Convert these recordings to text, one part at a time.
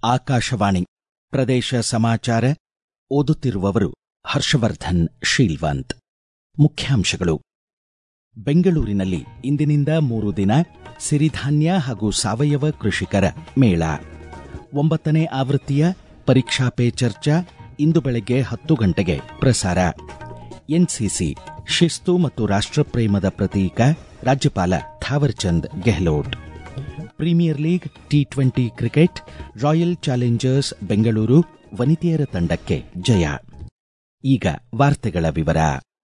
ಆಕಾಶವಾಣಿ ಪ್ರದೇಶ ಸಮಾಚಾರ ಓದುತ್ತಿರುವವರು ಹರ್ಷವರ್ಧನ್ ಶೀಲ್ವಂತ್ ಮುಖ್ಯಾಂಶಗಳು ಬೆಂಗಳೂರಿನಲ್ಲಿ ಇಂದಿನಿಂದ ಮೂರು ದಿನ ಸಿರಿಧಾನ್ಯ ಹಾಗೂ ಸಾವಯವ ಕೃಷಿಕರ ಮೇಳ ಒಂಬತ್ತನೇ ಆವೃತ್ತಿಯ ಪರೀಕ್ಷಾ ಪೇ ಚರ್ಚಾ ಇಂದು ಬೆಳಗ್ಗೆ ಹತ್ತು ಗಂಟೆಗೆ ಪ್ರಸಾರ ಎನ್ಸಿಸಿ ಶಿಸ್ತು ಮತ್ತು ರಾಷ್ಟ್ರಪ್ರೇಮದ ಪ್ರತೀಕ ರಾಜ್ಯಪಾಲ Thaawarchand Gehlot Premier League T twenty cricket Royal Challengers Bengaluru ವನಿತೆಯರ ತಂಡಕ್ಕೆ ಜಯ ಈಗ ವಾರ್ತೆಗಳ ವಿವರ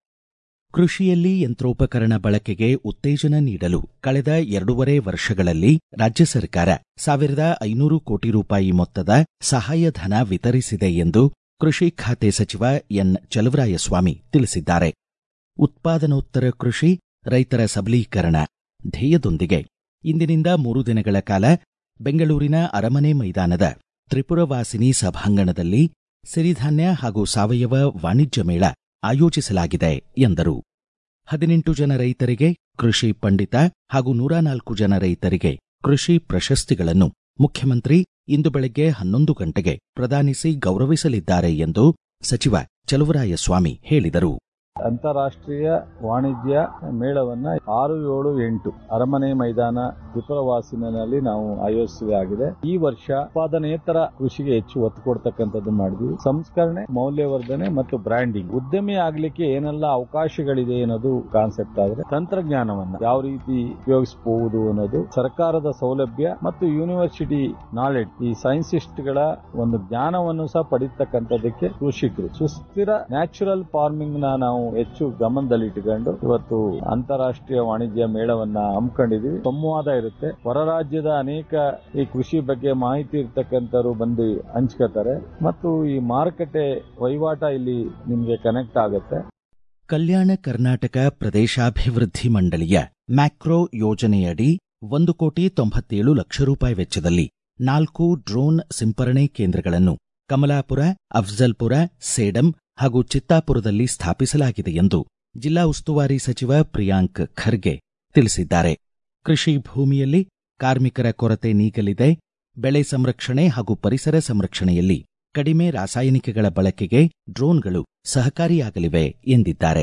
ಕೃಷಿಯಲ್ಲಿ ಯಂತ್ರೋಪಕರಣ ಬಳಕೆಗೆ ಉತ್ತೇಜನ ನೀಡಲು ಕಳೆದ ಎರಡೂವರೆ ವರ್ಷಗಳಲ್ಲಿ ರಾಜ್ಯ ಸರ್ಕಾರ ಸಾವಿರದ ಐನೂರು ಕೋಟಿ ರೂಪಾಯಿ ಮೊತ್ತದ ಸಹಾಯಧನ ವಿತರಿಸಿದೆ ಎಂದು ಕೃಷಿ ಖಾತೆ ಸಚಿವ ಎನ್ ಚಲವರಾಯಸ್ವಾಮಿ ತಿಳಿಸಿದ್ದಾರೆ ಉತ್ಪಾದನೋತ್ತರ ಕೃಷಿ ರೈತರ ಸಬಲೀಕರಣ ಧ್ಯೇಯದೊಂದಿಗೆ ಇಂದಿನಿಂದ ಮೂರು ದಿನಗಳ ಕಾಲ ಬೆಂಗಳೂರಿನ ಅರಮನೆ ಮೈದಾನದ ತ್ರಿಪುರವಾಸಿನಿ ಸಭಾಂಗಣದಲ್ಲಿ ಸಿರಿಧಾನ್ಯ ಹಾಗೂ ಸಾವಯವ ವಾಣಿಜ್ಯ ಮೇಳ ಆಯೋಜಿಸಲಾಗಿದೆ ಎಂದರು ಹದಿನೆಂಟು ಜನ ರೈತರಿಗೆ ಕೃಷಿ ಪಂಡಿತ ಹಾಗೂ ನೂರ ನಾಲ್ಕು ಜನ ರೈತರಿಗೆ ಕೃಷಿ ಪ್ರಶಸ್ತಿಗಳನ್ನು ಮುಖ್ಯಮಂತ್ರಿ ಇಂದು ಬೆಳಗ್ಗೆ ಹನ್ನೊಂದು ಗಂಟೆಗೆ ಪ್ರದಾನಿಸಿ ಗೌರವಿಸಲಿದ್ದಾರೆ ಎಂದು ಸಚಿವ ಚಲುವರಾಯಸ್ವಾಮಿ ಹೇಳಿದರು ಅಂತಾರಾಷ್ಟ್ರೀಯ ವಾಣಿಜ್ಯ ಮೇಳವನ್ನ ಆರು ಏಳು ಎಂಟು ಅರಮನೆ ಮೈದಾನ ತ್ರಿಪುರವಾಸಿನಲ್ಲಿ ನಾವು ಆಯೋಜಿಸಲಾಗಿದೆ ಈ ವರ್ಷ ಉತ್ಪಾದನೇತರ ಕೃಷಿಗೆ ಹೆಚ್ಚು ಒತ್ತು ಕೊಡ್ತಕ್ಕಂಥದ್ದು ಮಾಡಿದ್ವಿ ಸಂಸ್ಕರಣೆ ಮೌಲ್ಯವರ್ಧನೆ ಮತ್ತು ಬ್ರ್ಯಾಂಡಿಂಗ್ ಉದ್ಯಮಿ ಆಗ್ಲಿಕ್ಕೆ ಏನೆಲ್ಲ ಅವಕಾಶಗಳಿದೆ ಅನ್ನೋದು ಕಾನ್ಸೆಪ್ಟ್ ಆದ್ರೆ ತಂತ್ರಜ್ಞಾನವನ್ನ ಯಾವ ರೀತಿ ಉಪಯೋಗಿಸಬಹುದು ಅನ್ನೋದು ಸರ್ಕಾರದ ಸೌಲಭ್ಯ ಮತ್ತು ಯೂನಿವರ್ಸಿಟಿ ನಾಲೆಡ್ಜ್ ಈ ಸೈನ್ಸಿಸ್ಟ್ಗಳ ಒಂದು ಜ್ಞಾನವನ್ನು ಸಹ ಪಡಿತಕ್ಕಂಥದ್ದಕ್ಕೆ ಕೃಷಿಕರು ಸುಸ್ಥಿರ ನ್ಯಾಚುರಲ್ ಫಾರ್ಮಿಂಗ್ ನ ನಾವು ಹೆಚ್ಚು ಗಮನದಲ್ಲಿಟ್ಟುಕೊಂಡು ಇವತ್ತು ಅಂತಾರಾಷ್ಟ್ರೀಯ ವಾಣಿಜ್ಯ ಮೇಳವನ್ನ ಹಮ್ಮಿಕೊಂಡಿದೀವಿ ಸಂವಾದ ಇರುತ್ತೆ ಹೊರ ರಾಜ್ಯದ ಅನೇಕ ಈ ಕೃಷಿ ಬಗ್ಗೆ ಮಾಹಿತಿ ಇರ್ತಕ್ಕಂಥವ್ರು ಬಂದು ಹಂಚ್ಕೋತಾರೆ ಮತ್ತು ಈ ಮಾರುಕಟ್ಟೆ ವಹಿವಾಟ ಇಲ್ಲಿ ನಿಮ್ಗೆ ಕನೆಕ್ಟ್ ಆಗುತ್ತೆ ಕಲ್ಯಾಣ ಕರ್ನಾಟಕ ಪ್ರದೇಶಾಭಿವೃದ್ಧಿ ಮಂಡಳಿಯ ಮ್ಯಾಕ್ರೋ ಯೋಜನೆಯಡಿ ಒಂದು ಕೋಟಿ ತೊಂಬತ್ತೇಳು ಲಕ್ಷ ರೂಪಾಯಿ ವೆಚ್ಚದಲ್ಲಿ ನಾಲ್ಕು ಡ್ರೋನ್ ಸಿಂಪರಣೆ ಕೇಂದ್ರಗಳನ್ನು ಕಮಲಾಪುರ ಅಫ್ಜಲ್ಪುರ ಸೇಡಂ ಹಾಗೂ ಚಿತ್ತಾಪುರದಲ್ಲಿ ಸ್ಥಾಪಿಸಲಾಗಿದೆ ಎಂದು ಜಿಲ್ಲಾ ಉಸ್ತುವಾರಿ ಸಚಿವ ಪ್ರಿಯಾಂಕ್ ಖರ್ಗೆ ತಿಳಿಸಿದ್ದಾರೆ ಕೃಷಿ ಭೂಮಿಯಲ್ಲಿ ಕಾರ್ಮಿಕರ ಕೊರತೆ ನೀಗಲಿದೆ ಬೆಳೆ ಸಂರಕ್ಷಣೆ ಹಾಗೂ ಪರಿಸರ ಸಂರಕ್ಷಣೆಯಲ್ಲಿ ಕಡಿಮೆ ರಾಸಾಯನಿಕಗಳ ಬಳಕೆಗೆ ಡ್ರೋನ್ಗಳು ಸಹಕಾರಿಯಾಗಲಿವೆ ಎಂದಿದ್ದಾರೆ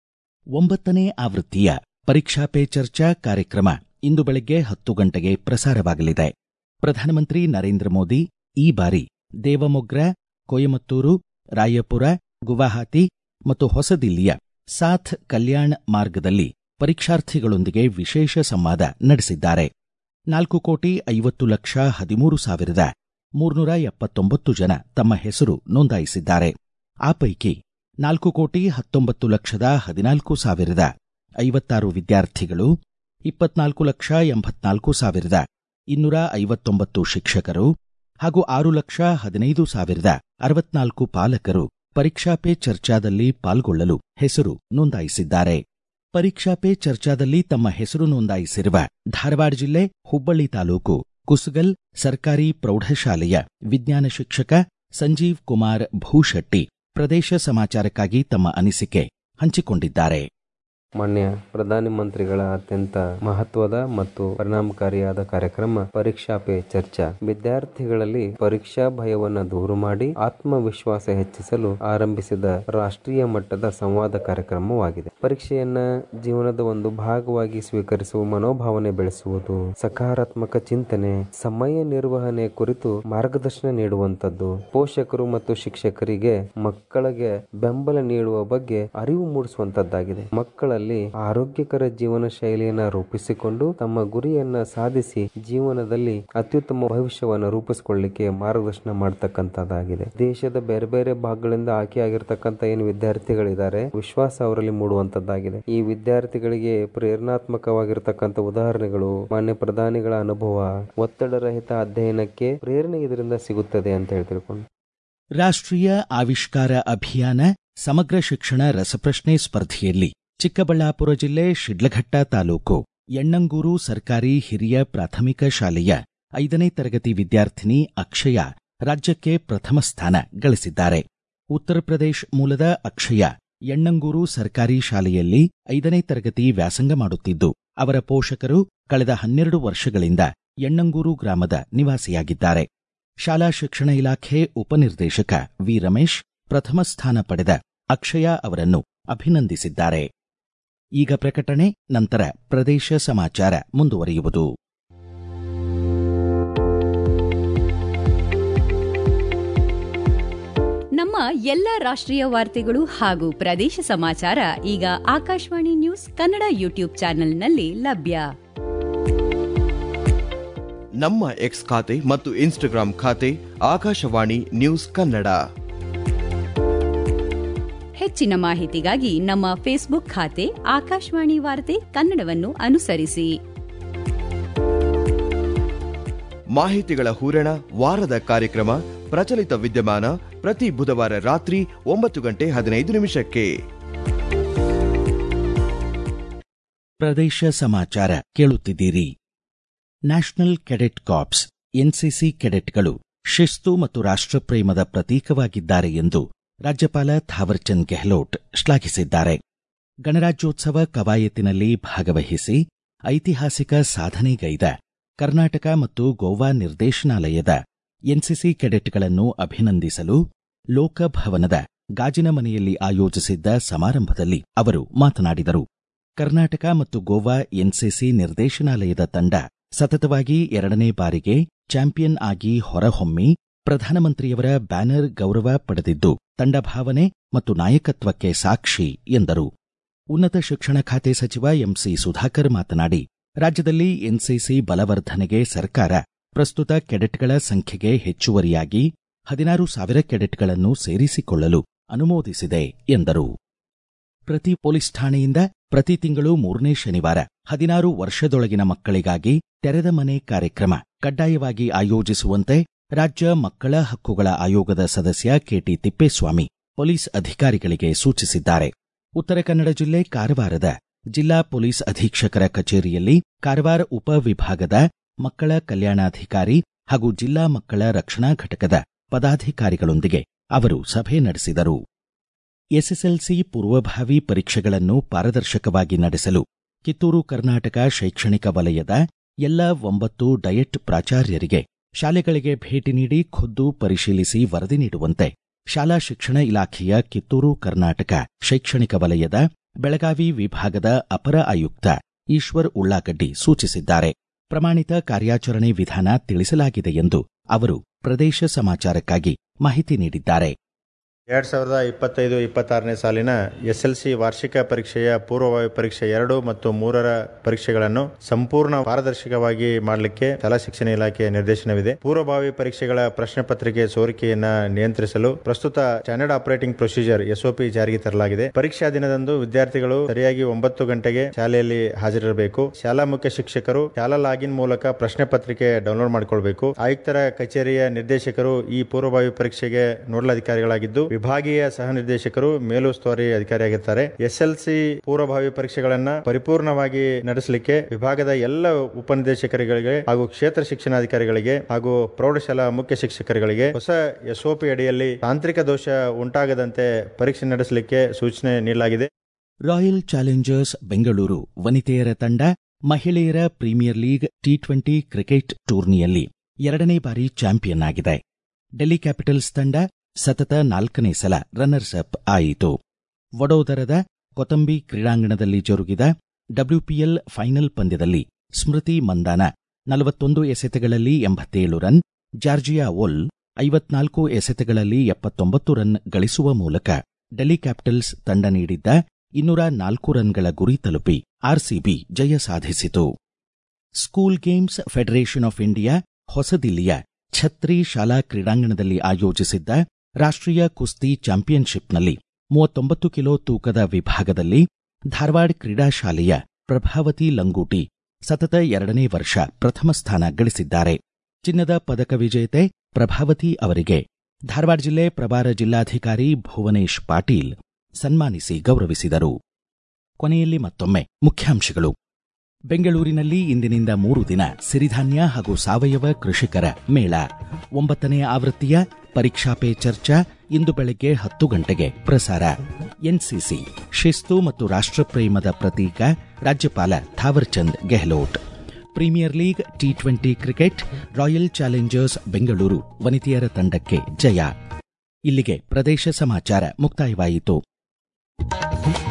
ಒಂಬತ್ತನೇ ಆವೃತ್ತಿಯ ಪರೀಕ್ಷಾ ಪೇ ಚರ್ಚಾ ಕಾರ್ಯಕ್ರಮ ಇಂದು ಬೆಳಗ್ಗೆ ಹತ್ತು ಗಂಟೆಗೆ ಪ್ರಸಾರವಾಗಲಿದೆ ಪ್ರಧಾನಮಂತ್ರಿ ನರೇಂದ್ರ ಮೋದಿ ಈ ಬಾರಿ ದೇವಮೊಗ್ರ ಕೊಯಮತ್ತೂರು ರಾಯಪುರ ಗುವಾಹತಿ ಮತ್ತು ಹೊಸದಿಲ್ಲಿಯ ಸಾಥ್ ಕಲ್ಯಾಣ್ ಮಾರ್ಗದಲ್ಲಿ ಪರೀಕ್ಷಾರ್ಥಿಗಳೊಂದಿಗೆ ವಿಶೇಷ ಸಂವಾದ ನಡೆಸಿದ್ದಾರೆ ನಾಲ್ಕು ಕೋಟಿ ಐವತ್ತು ಲಕ್ಷ ಹದಿಮೂರು ಸಾವಿರದ ಮೂರ್ನೂರ ಎಪ್ಪತ್ತೊಂಬತ್ತು ಜನ ತಮ್ಮ ಹೆಸರು ನೋಂದಾಯಿಸಿದ್ದಾರೆ ಆ ಪೈಕಿ ನಾಲ್ಕು ಕೋಟಿ ಹತ್ತೊಂಬತ್ತು ಲಕ್ಷದ ಹದಿನಾಲ್ಕು ಸಾವಿರದ ಐವತ್ತಾರು ವಿದ್ಯಾರ್ಥಿಗಳು ಇಪ್ಪತ್ನಾಲ್ಕು ಲಕ್ಷ ಎಂಬತ್ನಾಲ್ಕು ಸಾವಿರದ ಇನ್ನೂರ ಐವತ್ತೊಂಬತ್ತು ಶಿಕ್ಷಕರು ಹಾಗೂ ಆರು ಲಕ್ಷ ಹದಿನೈದು ಸಾವಿರದ ಅರವತ್ನಾಲ್ಕು ಪಾಲಕರು ಪರೀಕ್ಷಾ ಪೇ ಚರ್ಚಾದಲ್ಲಿ ಪಾಲ್ಗೊಳ್ಳಲು ಹೆಸರು ನೋಂದಾಯಿಸಿದ್ದಾರೆ ಪರೀಕ್ಷಾ ಪೇ ಚರ್ಚಾದಲ್ಲಿ ತಮ್ಮ ಹೆಸರು ನೋಂದಾಯಿಸಿರುವ ಧಾರವಾಡ ಜಿಲ್ಲೆ ಹುಬ್ಬಳ್ಳಿ ತಾಲೂಕು ಕುಸುಗಲ್ ಸರ್ಕಾರಿ ಪ್ರೌಢಶಾಲೆಯ ವಿಜ್ಞಾನ ಶಿಕ್ಷಕ ಸಂಜೀವ್ ಕುಮಾರ್ ಭೂಶೆಟ್ಟಿ ಪ್ರದೇಶ ಸಮಾಚಾರಕ್ಕಾಗಿ ತಮ್ಮ ಅನಿಸಿಕೆ ಹಂಚಿಕೊಂಡಿದ್ದಾರೆ ಮಾನ್ಯ ಪ್ರಧಾನಿ ಮಂತ್ರಿಗಳ ಅತ್ಯಂತ ಮಹತ್ವದ ಮತ್ತು ಪರಿಣಾಮಕಾರಿಯಾದ ಕಾರ್ಯಕ್ರಮ ಪರೀಕ್ಷಾ ಪೇ ಚರ್ಚಾ ವಿದ್ಯಾರ್ಥಿಗಳಲ್ಲಿ ಪರೀಕ್ಷಾ ಭಯವನ್ನ ದೂರು ಮಾಡಿ ಆತ್ಮವಿಶ್ವಾಸ ಹೆಚ್ಚಿಸಲು ಆರಂಭಿಸಿದ ರಾಷ್ಟ್ರೀಯ ಮಟ್ಟದ ಸಂವಾದ ಕಾರ್ಯಕ್ರಮವಾಗಿದೆ ಪರೀಕ್ಷೆಯನ್ನ ಜೀವನದ ಒಂದು ಭಾಗವಾಗಿ ಸ್ವೀಕರಿಸುವ ಮನೋಭಾವನೆ ಬೆಳೆಸುವುದು ಸಕಾರಾತ್ಮಕ ಚಿಂತನೆ ಸಮಯ ನಿರ್ವಹಣೆ ಕುರಿತು ಮಾರ್ಗದರ್ಶನ ನೀಡುವಂತದ್ದು ಪೋಷಕರು ಮತ್ತು ಶಿಕ್ಷಕರಿಗೆ ಮಕ್ಕಳಿಗೆ ಬೆಂಬಲ ನೀಡುವ ಬಗ್ಗೆ ಅರಿವು ಮೂಡಿಸುವಂತದ್ದಾಗಿದೆ ಮಕ್ಕಳ ಆರೋಗ್ಯಕರ ಜೀವನ ಶೈಲಿಯನ್ನ ರೂಪಿಸಿಕೊಂಡು ತಮ್ಮ ಗುರಿಯನ್ನ ಸಾಧಿಸಿ ಜೀವನದಲ್ಲಿ ಅತ್ಯುತ್ತಮ ಭವಿಷ್ಯವನ್ನು ರೂಪಿಸಿಕೊಳ್ಳಲಿಕ್ಕೆ ಮಾರ್ಗದರ್ಶನ ಮಾಡತಕ್ಕಂತದ್ದಾಗಿದೆ ದೇಶದ ಬೇರೆ ಬೇರೆ ಭಾಗಗಳಿಂದ ಆಯ್ಕೆಯಾಗಿರ್ತಕ್ಕಂಥ ಏನು ವಿದ್ಯಾರ್ಥಿಗಳಿದ್ದಾರೆ ವಿಶ್ವಾಸ ಅವರಲ್ಲಿ ಮೂಡುವಂತದ್ದಾಗಿದೆ ಈ ವಿದ್ಯಾರ್ಥಿಗಳಿಗೆ ಪ್ರೇರಣಾತ್ಮಕವಾಗಿರ್ತಕ್ಕಂಥ ಉದಾಹರಣೆಗಳು ಮಾನ್ಯ ಪ್ರಧಾನಿಗಳ ಅನುಭವ ಒತ್ತಡರಹಿತ ಅಧ್ಯಯನಕ್ಕೆ ಪ್ರೇರಣೆ ಇದರಿಂದ ಸಿಗುತ್ತದೆ ಅಂತ ಹೇಳಿ ತಿಳ್ಕೊಂಡು ರಾಷ್ಟ್ರೀಯ ಆವಿಷ್ಕಾರ ಅಭಿಯಾನ ಸಮಗ್ರ ಶಿಕ್ಷಣ ರಸಪ್ರಶ್ನೆ ಸ್ಪರ್ಧೆಯಲ್ಲಿ ಚಿಕ್ಕಬಳ್ಳಾಪುರ ಜಿಲ್ಲೆ ಶಿಡ್ಲಘಟ್ಟ ತಾಲೂಕು ಯಣ್ಣಂಗೂರು ಸರ್ಕಾರಿ ಹಿರಿಯ ಪ್ರಾಥಮಿಕ ಶಾಲೆಯ ಐದನೇ ತರಗತಿ ವಿದ್ಯಾರ್ಥಿನಿ ಅಕ್ಷಯ ರಾಜ್ಯಕ್ಕೆ ಪ್ರಥಮ ಸ್ಥಾನ ಗಳಿಸಿದ್ದಾರೆ ಉತ್ತರ ಪ್ರದೇಶ ಮೂಲದ ಅಕ್ಷಯ ಯಣ್ಣಂಗೂರು ಸರ್ಕಾರಿ ಶಾಲೆಯಲ್ಲಿ ಐದನೇ ತರಗತಿ ವ್ಯಾಸಂಗ ಮಾಡುತ್ತಿದ್ದು ಅವರ ಪೋಷಕರು ಕಳೆದ ಹನ್ನೆರಡು ವರ್ಷಗಳಿಂದ ಯಣ್ಣಂಗೂರು ಗ್ರಾಮದ ನಿವಾಸಿಯಾಗಿದ್ದಾರೆ ಶಾಲಾ ಶಿಕ್ಷಣ ಇಲಾಖೆ ಉಪನಿರ್ದೇಶಕ ವಿ ರಮೇಶ್ ಪ್ರಥಮ ಸ್ಥಾನ ಪಡೆದ ಅಕ್ಷಯ ಅವರನ್ನು ಅಭಿನಂದಿಸಿದ್ದಾರೆ ಈಗ ಪ್ರಕಟಣೆ ನಂತರ ಪ್ರದೇಶ ಸಮಾಚಾರ ಮುಂದುವರಿಯುವುದು ನಮ್ಮ ಎಲ್ಲ ರಾಷ್ಟ್ರೀಯ ವಾರ್ತೆಗಳು ಹಾಗೂ ಪ್ರದೇಶ ಸಮಾಚಾರ ಈಗ ಆಕಾಶವಾಣಿ ನ್ಯೂಸ್ ಕನ್ನಡ ಯೂಟ್ಯೂಬ್ ಚಾನೆಲ್ನಲ್ಲಿ ಲಭ್ಯ ನಮ್ಮ ಎಕ್ಸ್ ಖಾತೆ ಮತ್ತು ಇನ್ಸ್ಟಾಗ್ರಾಂ ಖಾತೆ ಆಕಾಶವಾಣಿ ನ್ಯೂಸ್ ಕನ್ನಡ ಹೆಚ್ಚಿನ ಮಾಹಿತಿಗಾಗಿ ನಮ್ಮ ಫೇಸ್ಬುಕ್ ಖಾತೆ ಆಕಾಶವಾಣಿ ವಾರ್ತೆ ಕನ್ನಡವನ್ನು ಅನುಸರಿಸಿ ಮಾಹಿತಿಗಳ ಹೂರಣ ವಾರದ ಕಾರ್ಯಕ್ರಮ ಪ್ರಚಲಿತ ವಿದ್ಯಮಾನ ಪ್ರತಿ ಬುಧವಾರ ರಾತ್ರಿ ಒಂಬತ್ತು ಗಂಟೆ ಹದಿನೈದು ನಿಮಿಷಕ್ಕೆ ಪ್ರದೇಶ ಸಮಾಚಾರ ಕೇಳುತ್ತಿದ್ದೀರಿ ನ್ಯಾಷನಲ್ ಕೆಡೆಟ್ ಕಾರ್ಪ್ಸ್ ಎನ್ಸಿಸಿ ಕೆಡೆಟ್ಗಳು ಶಿಸ್ತು ಮತ್ತು ರಾಷ್ಟ್ರಪ್ರೇಮದ ಪ್ರತೀಕವಾಗಿದ್ದಾರೆ ಎಂದು ರಾಜ್ಯಪಾಲ ಥಾವರ್ಚಂದ್ ಗೆಹ್ಲೋಟ್ ಶ್ಲಾಘಿಸಿದ್ದಾರೆ ಗಣರಾಜ್ಯೋತ್ಸವ ಕವಾಯತಿನಲ್ಲಿ ಭಾಗವಹಿಸಿ ಐತಿಹಾಸಿಕ ಸಾಧನೆಗೈದ ಕರ್ನಾಟಕ ಮತ್ತು ಗೋವಾ ನಿರ್ದೇಶನಾಲಯದ ಎನ್ಸಿಸಿ ಕೆಡೆಟ್ಗಳನ್ನು ಅಭಿನಂದಿಸಲು ಲೋಕಭವನದ ಗಾಜಿನ ಮನೆಯಲ್ಲಿ ಆಯೋಜಿಸಿದ್ದ ಸಮಾರಂಭದಲ್ಲಿ ಅವರು ಮಾತನಾಡಿದರು ಕರ್ನಾಟಕ ಮತ್ತು ಗೋವಾ ಎನ್ಸಿಸಿ ನಿರ್ದೇಶನಾಲಯದ ತಂಡ ಸತತವಾಗಿ ಎರಡನೇ ಬಾರಿಗೆ ಚಾಂಪಿಯನ್ ಆಗಿ ಹೊರಹೊಮ್ಮಿ ಪ್ರಧಾನಮಂತ್ರಿಯವರ ಬ್ಯಾನರ್ ಗೌರವ ಪಡೆದಿದ್ದು ತಂಡ ಭಾವನೆ ಮತ್ತು ನಾಯಕತ್ವಕ್ಕೆ ಸಾಕ್ಷಿ ಎಂದರು ಉನ್ನತ ಶಿಕ್ಷಣ ಖಾತೆ ಸಚಿವ ಎಂಸಿ ಸುಧಾಕರ್ ಮಾತನಾಡಿ ರಾಜ್ಯದಲ್ಲಿ ಎನ್ಸಿಸಿ ಬಲವರ್ಧನೆಗೆ ಸರ್ಕಾರ ಪ್ರಸ್ತುತ ಕೆಡೆಟ್ಗಳ ಸಂಖ್ಯೆಗೆ ಹೆಚ್ಚುವರಿಯಾಗಿ ಹದಿನಾರು ಸಾವಿರ ಕೆಡೆಟ್ಗಳನ್ನು ಸೇರಿಸಿಕೊಳ್ಳಲು ಅನುಮೋದಿಸಿದೆ ಎಂದರು ಪ್ರತಿ ಪೊಲೀಸ್ ಠಾಣೆಯಿಂದ ಪ್ರತಿ ತಿಂಗಳು ಮೂರನೇ ಶನಿವಾರ ಹದಿನಾರು ವರ್ಷದೊಳಗಿನ ಮಕ್ಕಳಿಗಾಗಿ ತೆರೆದ ಮನೆ ಕಾರ್ಯಕ್ರಮ ಕಡ್ಡಾಯವಾಗಿ ಆಯೋಜಿಸುವಂತೆ ರಾಜ್ಯ ಮಕ್ಕಳ ಹಕ್ಕುಗಳ ಆಯೋಗದ ಸದಸ್ಯ ಕೆಟಿ ತಿಪ್ಪೇಸ್ವಾಮಿ ಪೊಲೀಸ್ ಅಧಿಕಾರಿಗಳಿಗೆ ಸೂಚಿಸಿದ್ದಾರೆ ಉತ್ತರ ಕನ್ನಡ ಜಿಲ್ಲೆ ಕಾರವಾರದ ಜಿಲ್ಲಾ ಪೊಲೀಸ್ ಅಧೀಕ್ಷಕರ ಕಚೇರಿಯಲ್ಲಿ ಕಾರವಾರ ಉಪವಿಭಾಗದ ಮಕ್ಕಳ ಕಲ್ಯಾಣಾಧಿಕಾರಿ ಹಾಗೂ ಜಿಲ್ಲಾ ಮಕ್ಕಳ ರಕ್ಷಣಾ ಘಟಕದ ಪದಾಧಿಕಾರಿಗಳೊಂದಿಗೆ ಅವರು ಸಭೆ ನಡೆಸಿದರು ಎಸ್ಎಸ್ಎಲ್ಸಿ ಪೂರ್ವಭಾವಿ ಪರೀಕ್ಷೆಗಳನ್ನು ಪಾರದರ್ಶಕವಾಗಿ ನಡೆಸಲು ಕಿತ್ತೂರು ಕರ್ನಾಟಕ ಶೈಕ್ಷಣಿಕ ವಲಯದ ಎಲ್ಲ ಒಂಬತ್ತು ಡಯಟ್ ಪ್ರಾಚಾರ್ಯರಿಗೆ ಶಾಲೆಗಳಿಗೆ ಭೇಟಿ ನೀಡಿ ಖುದ್ದು ಪರಿಶೀಲಿಸಿ ವರದಿ ನೀಡುವಂತೆ ಶಾಲಾ ಶಿಕ್ಷಣ ಇಲಾಖೆಯ ಕಿತ್ತೂರು ಕರ್ನಾಟಕ ಶೈಕ್ಷಣಿಕ ವಲಯದ ಬೆಳಗಾವಿ ವಿಭಾಗದ ಅಪರ ಆಯುಕ್ತ ಈಶ್ವರ್ ಉಳ್ಳಾಗಡ್ಡಿ ಸೂಚಿಸಿದ್ದಾರೆ ಪ್ರಮಾಣಿತ ಕಾರ್ಯಾಚರಣೆ ವಿಧಾನ ತಿಳಿಸಲಾಗಿದೆ ಎಂದು ಅವರು ಪ್ರದೇಶ ಸಮಾಚಾರಕ್ಕಾಗಿ ಮಾಹಿತಿ ನೀಡಿದ್ದಾರೆ ಎರಡ್ ಸಾವಿರದ ಇಪ್ಪತ್ತೈದು ಇಪ್ಪತ್ತಾರನೇ ಸಾಲಿನ ಎಸ್ಎಲ್ಸಿ ವಾರ್ಷಿಕ ಪರೀಕ್ಷೆಯ ಪೂರ್ವಭಾವಿ ಪರೀಕ್ಷೆ ಎರಡು ಮತ್ತು ಮೂರರ ಪರೀಕ್ಷೆಗಳನ್ನು ಸಂಪೂರ್ಣ ಪಾರದರ್ಶಕವಾಗಿ ಮಾಡಲಿಕ್ಕೆ ಶಾಲಾ ಶಿಕ್ಷಣ ಇಲಾಖೆಯ ನಿರ್ದೇಶನವಿದೆ ಪೂರ್ವಭಾವಿ ಪರೀಕ್ಷೆಗಳ ಪ್ರಶ್ನೆ ಪತ್ರಿಕೆ ಸೋರಿಕೆಯನ್ನ ನಿಯಂತ್ರಿಸಲು ಪ್ರಸ್ತುತ ಸ್ಟ್ಯಾಂಡರ್ಡ್ ಆಪರೇಟಿಂಗ್ ಪ್ರೊಸೀಜರ್ ಎಸ್ಒಪಿ ಜಾರಿಗೆ ತರಲಾಗಿದೆ ಪರೀಕ್ಷಾ ದಿನದಂದು ವಿದ್ಯಾರ್ಥಿಗಳು ಸರಿಯಾಗಿ ಒಂಬತ್ತು ಗಂಟೆಗೆ ಶಾಲೆಯಲ್ಲಿ ಹಾಜರಿರಬೇಕು ಶಾಲಾ ಮುಖ್ಯ ಶಿಕ್ಷಕರು ಶಾಲಾ ಲಾಗಿನ್ ಮೂಲಕ ಪ್ರಶ್ನೆ ಪತ್ರಿಕೆ ಡೌನ್ಲೋಡ್ ಮಾಡಿಕೊಳ್ಬೇಕು ಆಯುಕ್ತರ ಕಚೇರಿಯ ನಿರ್ದೇಶಕರು ಈ ಪೂರ್ವಭಾವಿ ಪರೀಕ್ಷೆಗೆ ನೋಡಲ್ ಅಧಿಕಾರಿಗಳಾಗಿದ್ದು ವಿಭಾಗೀಯ ಸಹ ನಿರ್ದೇಶಕರು ಮೇಲುಸ್ತುವಾರಿ ಅಧಿಕಾರಿಯಾಗಿರ್ತಾರೆ ಎಸ್ಎಲ್ಸಿ ಪೂರ್ವಭಾವಿ ಪರೀಕ್ಷೆಗಳನ್ನ ಪರಿಪೂರ್ಣವಾಗಿ ನಡೆಸಲಿಕ್ಕೆ ವಿಭಾಗದ ಎಲ್ಲ ಉಪನಿರ್ದೇಶಕರುಗಳಿಗೆ ಹಾಗೂ ಕ್ಷೇತ್ರ ಶಿಕ್ಷಣಾಧಿಕಾರಿಗಳಿಗೆ ಹಾಗೂ ಪ್ರೌಢಶಾಲಾ ಮುಖ್ಯ ಶಿಕ್ಷಕರುಗಳಿಗೆ ಹೊಸ ಎಸ್ಒಪಿ ಅಡಿಯಲ್ಲಿ ತಾಂತ್ರಿಕ ದೋಷ ಉಂಟಾಗದಂತೆ ಪರೀಕ್ಷೆ ನಡೆಸಲಿಕ್ಕೆ ಸೂಚನೆ ನೀಡಲಾಗಿದೆ ರಾಯಲ್ ಚಾಲೆಂಜರ್ಸ್ ಬೆಂಗಳೂರು ವನಿತೆಯರ ತಂಡ ಮಹಿಳೆಯರ Premier League T twenty cricket ಟೂರ್ನಿಯಲ್ಲಿ ಎರಡನೇ ಬಾರಿ ಚಾಂಪಿಯನ್ ಆಗಿದೆ ಡೆಲ್ಲಿ ಕ್ಯಾಪಿಟಲ್ಸ್ ತಂಡ ಸತತ ನಾಲ್ಕನೇ ಸಲ ರನ್ನರ್ಸ್ ಅಪ್ ಆಯಿತು ವಡೋದರದ ಕೊತಂಬಿ ಕ್ರೀಡಾಂಗಣದಲ್ಲಿ ಜರುಗಿದ ಡಬ್ಲ್ಯೂಪಿಎಲ್ ಫೈನಲ್ ಪಂದ್ಯದಲ್ಲಿ ಸ್ಮೃತಿ ಮಂದಾನ ನಲವತ್ತೊಂದು ಎಸೆತಗಳಲ್ಲಿ ಎಂಬತ್ತೇಳು ರನ್ ಜಾರ್ಜಿಯಾ ಒಲ್ ಐವತ್ನಾಲ್ಕು ಎಸೆತಗಳಲ್ಲಿ ಎಪ್ಪತ್ತೊಂಬತ್ತು ರನ್ ಗಳಿಸುವ ಮೂಲಕ ಡೆಲ್ಲಿ ಕ್ಯಾಪಿಟಲ್ಸ್ ತಂಡ ನೀಡಿದ್ದ ಇನ್ನೂರ ನಾಲ್ಕು ರನ್ಗಳ ಗುರಿ ತಲುಪಿ ಆರ್ಸಿಬಿ ಜಯ ಸಾಧಿಸಿತು School Games Federation of India ಹೊಸದಿಲ್ಲಿಯ ಛತ್ರಿ ಶಾಲಾ ಕ್ರೀಡಾಂಗಣದಲ್ಲಿ ಆಯೋಜಿಸಿದ್ದ ರಾಷ್ಟ್ರೀಯ ಕುಸ್ತಿ ಚಾಂಪಿಯನ್ಶಿಪ್ನಲ್ಲಿ ಮೂವತ್ತೊಂಬತ್ತು ಕಿಲೋ ತೂಕದ ವಿಭಾಗದಲ್ಲಿ ಧಾರವಾಡ ಕ್ರೀಡಾಶಾಲೆಯ ಪ್ರಭಾವತಿ ಲಂಗೂಟಿ ಸತತ ಎರಡನೇ ವರ್ಷ ಪ್ರಥಮ ಸ್ಥಾನ ಗಳಿಸಿದ್ದಾರೆ ಚಿನ್ನದ ಪದಕ ವಿಜೇತೆ ಪ್ರಭಾವತಿ ಅವರಿಗೆ ಧಾರವಾಡ ಜಿಲ್ಲೆ ಪ್ರಭಾರ ಜಿಲ್ಲಾಧಿಕಾರಿ ಭುವನೇಶ್ ಪಾಟೀಲ್ ಸನ್ಮಾನಿಸಿ ಗೌರವಿಸಿದರು ಕೊನೆಯಲ್ಲಿ ಮತ್ತೊಮ್ಮೆ ಮುಖ್ಯಾಂಶಗಳು ಬೆಂಗಳೂರಿನಲ್ಲಿ ಇಂದಿನಿಂದ ಮೂರು ದಿನ ಸಿರಿಧಾನ್ಯ ಹಾಗೂ ಸಾವಯವ ಕೃಷಿಕರ ಮೇಳ ಒಂಬತ್ತನೇ ಆವೃತ್ತಿಯ ಪರೀಕ್ಷಾ ಪೇ ಚರ್ಚಾ ಇಂದು ಬೆಳಗ್ಗೆ ಹತ್ತು ಗಂಟೆಗೆ ಪ್ರಸಾರ ಎನ್ಸಿಸಿ ಶಿಸ್ತು ಮತ್ತು ರಾಷ್ಟ್ರಪ್ರೇಮದ ಪ್ರತೀಕ ರಾಜ್ಯಪಾಲ Thaawarchand Gehlot Premier League T twenty cricket Royal Challengers Bengaluru ವನಿತೆಯರ ತಂಡಕ್ಕೆ ಜಯ ಇಲ್ಲಿಗೆ ಪ್ರದೇಶ ಸಮಾಚಾರ ಮುಕ್ತಾಯವಾಯಿತು